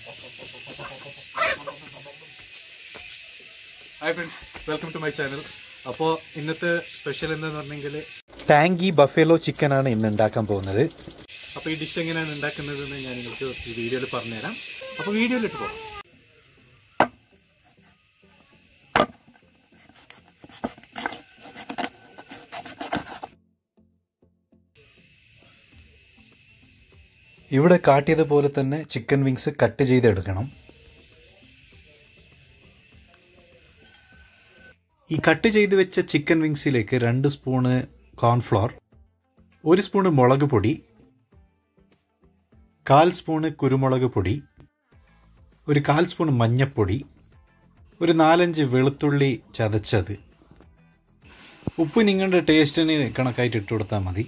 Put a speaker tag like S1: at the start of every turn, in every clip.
S1: hi friends welcome to my channel അപ്പോൾ ഇന്നത്തെ special എന്താന്ന് പറഞ്ഞെങ്കിൽ ടാങ്കി ബഫേലോ ചിക്കൻ ആണ് ഇന്ന് ഉണ്ടാക്കാൻ പോകുന്നത് അപ്പോൾ ഈ ഡിഷ് എങ്ങനെയാണ് ഉണ്ടാക്കുന്നതെന്ന് ഞാൻ നിങ്ങൾക്ക് ഈ വീഡിയോയിൽ പറഞ്ഞുതരാം അപ്പോൾ വീഡിയോയിലിട്ട് പോകാം ഇവിടെ കാട്ടിയതുപോലെ തന്നെ ചിക്കൻ വിങ്സ് കട്ട് ചെയ്തെടുക്കണം ഈ കട്ട് ചെയ്ത് വെച്ച ചിക്കൻ വിങ്സിലേക്ക് രണ്ട് സ്പൂണ് കോൺഫ്ലോർ ഒരു സ്പൂണ് മുളക് പൊടി കാൽ സ്പൂണ് കുരുമുളക് പൊടി ഒരു കാൽ സ്പൂൺ മഞ്ഞപ്പൊടി ഒരു നാലഞ്ച് വെളുത്തുള്ളി ചതച്ചത് ഉപ്പ് നിങ്ങളുടെ ടേസ്റ്റിന് കണക്കായിട്ട് ഇട്ട് കൊടുത്താൽ മതി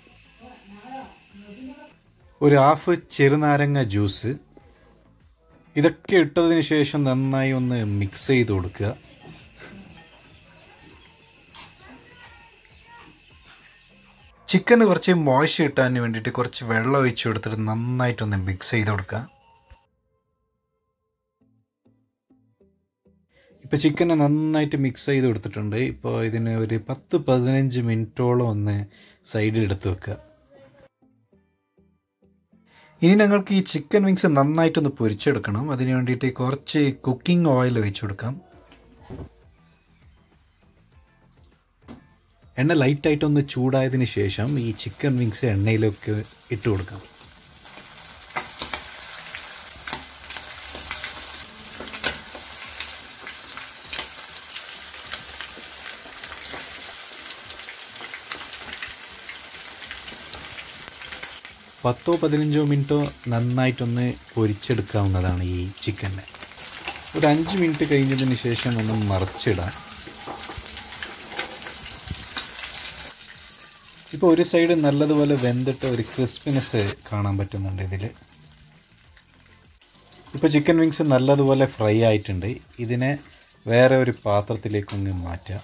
S1: ഒരു ഹാഫ് ചെറുനാരങ്ങ ജ്യൂസ് ഇതൊക്കെ ഇട്ടതിന് ശേഷം നന്നായി ഒന്ന് മിക്സ് ചെയ്ത് കൊടുക്കുക ചിക്കന് കുറച്ച് മോയ്സ് കിട്ടാൻ വേണ്ടിയിട്ട് കുറച്ച് വെള്ളം ഒഴിച്ച് കൊടുത്തിട്ട് നന്നായിട്ടൊന്ന് മിക്സ് ചെയ്ത് കൊടുക്കുക ഇപ്പോൾ ചിക്കനെ നന്നായിട്ട് മിക്സ് ചെയ്ത് കൊടുത്തിട്ടുണ്ട് ഇപ്പോൾ ഇതിന് ഒരു പത്ത് പതിനഞ്ച് മിനിറ്റോളം ഒന്ന് സൈഡിൽ എടുത്ത് വെക്കുക ഇനി ഞങ്ങൾക്ക് ഈ ചിക്കൻ വിങ്സ് നന്നായിട്ടൊന്ന് പൊരിച്ചെടുക്കണം അതിന് വേണ്ടിയിട്ട് കുറച്ച് കുക്കിംഗ് ഓയിൽ ഒഴിച്ചു കൊടുക്കാം എണ്ണ ലൈറ്റായിട്ടൊന്ന് ചൂടായതിന് ശേഷം ഈ ചിക്കൻ വിങ്സ് എണ്ണയിലൊക്കെ ഇട്ട് കൊടുക്കാം പത്തോ പതിനഞ്ചോ മിനിറ്റോ നന്നായിട്ടൊന്ന് പൊരിച്ചെടുക്കാവുന്നതാണ് ഈ ചിക്കനെ ഒരു അഞ്ച് മിനിറ്റ് കഴിഞ്ഞതിന് ശേഷം ഒന്ന് മറിച്ചിടാം ഇപ്പോൾ ഒരു സൈഡ് നല്ലതുപോലെ വെന്തിട്ട് ഒരു ക്രിസ്പിനെസ് കാണാൻ പറ്റുന്നുണ്ട് ഇതിൽ ഇപ്പോൾ ചിക്കൻ വിങ്സ് നല്ലതുപോലെ ഫ്രൈ ആയിട്ടുണ്ട് ഇതിനെ വേറെ ഒരു പാത്രത്തിലേക്കൊന്ന് മാറ്റാം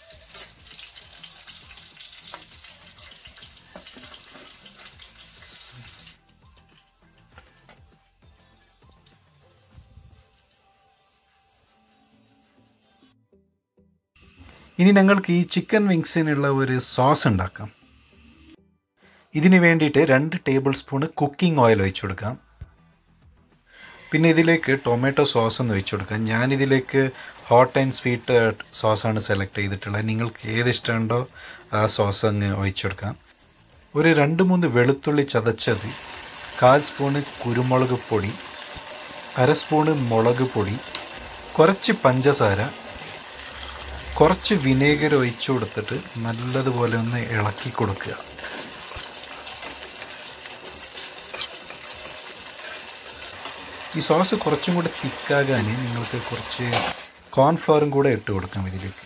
S1: ഇനി ഞങ്ങൾക്ക് ഈ ചിക്കൻ വിങ്സിനുള്ള ഒരു സോസ് ഉണ്ടാക്കാം ഇതിന് വേണ്ടിയിട്ട് രണ്ട് ടേബിൾ സ്പൂണ് കുക്കിംഗ് ഓയിൽ ഒഴിച്ചു കൊടുക്കാം പിന്നെ ഇതിലേക്ക് ടൊമാറ്റോ സോസ് ഒന്ന് ഒഴിച്ചു കൊടുക്കാം ഞാനിതിലേക്ക് ഹോട്ട് ആൻഡ് സ്വീറ്റ് സോസാണ് സെലക്ട് ചെയ്തിട്ടുള്ളത് നിങ്ങൾക്ക് ഏത് ഇഷ്ടമുണ്ടോ ആ സോസ് അങ്ങ് ഒഴിച്ചു കൊടുക്കാം ഒരു രണ്ട് മൂന്ന് വെളുത്തുള്ളി ചതച്ചത് കാൽ സ്പൂണ് കുരുമുളക് പൊടി അര സ്പൂണ് മുളക് പൊടി കുറച്ച് പഞ്ചസാര കുറച്ച് വിനേഗർ ഒഴിച്ചു കൊടുത്തിട്ട് നല്ലതുപോലെ ഒന്ന് ഇളക്കി കൊടുക്കുക ഈ സോസ് കുറച്ചും കൂടെ തിക്കാകാൻ നിങ്ങൾക്ക് കുറച്ച് കോൺഫ്ലവറും കൂടെ ഇട്ട് കൊടുക്കാം ഇതിലേക്ക്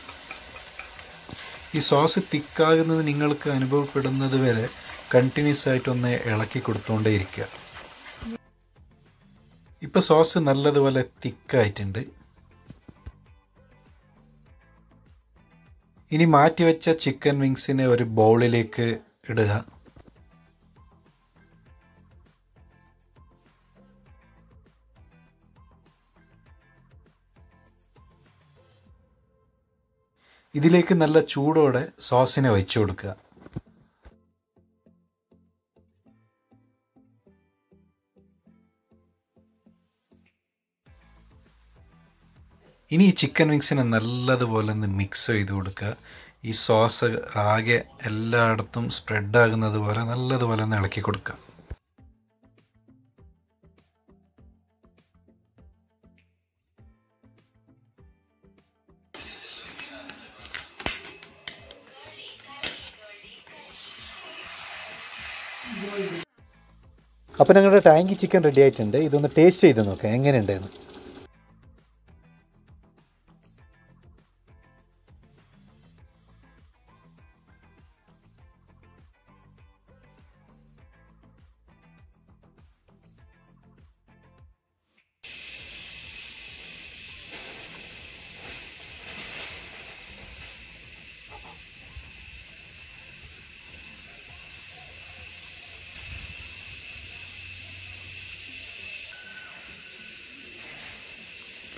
S1: ഈ സോസ് തിക്കാകുന്നത് നിങ്ങൾക്ക് അനുഭവപ്പെടുന്നത് വരെ കണ്ടിന്യൂസ് ആയിട്ടൊന്ന് ഇളക്കി കൊടുത്തുകൊണ്ടേ ഇരിക്കുക ഇപ്പോൾ സോസ് നല്ലതുപോലെ തിക്കായിട്ടുണ്ട് ഇനി മാറ്റിവെച്ച ചിക്കൻ വിങ്സിനെ ഒരു ബൗളിലേക്ക് ഇടുക ഇതിലേക്ക് നല്ല ചൂടോടെ സോസിനെ ഒഴിച്ചു കൊടുക്കുക ഇനി ഈ ചിക്കൻ വിങ്സിനെ നല്ലതുപോലെ ഒന്ന് മിക്സ് ചെയ്ത് കൊടുക്കുക ഈ സോസ് ആകെ എല്ലായിടത്തും സ്പ്രെഡ് ആകുന്നത് പോലെ നല്ലതുപോലെ ഒന്ന് ഇളക്കി കൊടുക്കുക അപ്പോൾ ഞങ്ങളുടെ ടാങ്കി ചിക്കൻ റെഡി ആയിട്ടുണ്ട് ഇതൊന്ന് ടേസ്റ്റ് ചെയ്ത് നോക്കാം എങ്ങനെയുണ്ടെന്ന്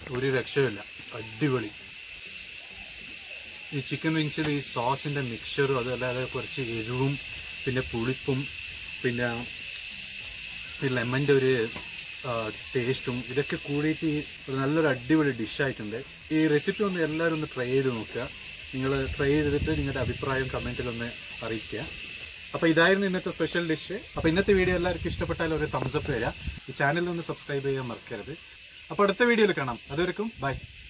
S1: ഒരു രക്ഷയുമില്ല അടിപൊളി ഈ ചിക്കൻ വിങ്സിൽ ഈ സോസിൻ്റെ മിക്സറും അതല്ലാതെ കുറച്ച് എരിവും പിന്നെ പുളിപ്പും പിന്നെ ഈ ലെമൻ്റെ ഒരു ടേസ്റ്റും ഇതൊക്കെ കൂടിയിട്ട് ഈ ഒരു നല്ലൊരു അടിപൊളി ഡിഷായിട്ടുണ്ട് ഈ റെസിപ്പി ഒന്ന് എല്ലാവരും ഒന്ന് ട്രൈ ചെയ്ത് നോക്കുക നിങ്ങൾ ട്രൈ ചെയ്തിട്ട് നിങ്ങളുടെ അഭിപ്രായം കമൻറ്റിൽ ഒന്ന് അറിയിക്കുക അപ്പോൾ ഇതായിരുന്നു ഇന്നത്തെ സ്പെഷ്യൽ ഡിഷ് അപ്പോൾ ഇന്നത്തെ വീഡിയോ എല്ലാവർക്കും ഇഷ്ടപ്പെട്ടാൽ ഒരു തംസ് അപ്പ് തരാം ഈ ചാനൽ ഒന്ന് സബ്സ്ക്രൈബ് ചെയ്യാൻ മറക്കരുത് അപ്പോൾ അടുത്ത വീഡിയോയിൽ കാണാം അതുവരെക്കും ബൈ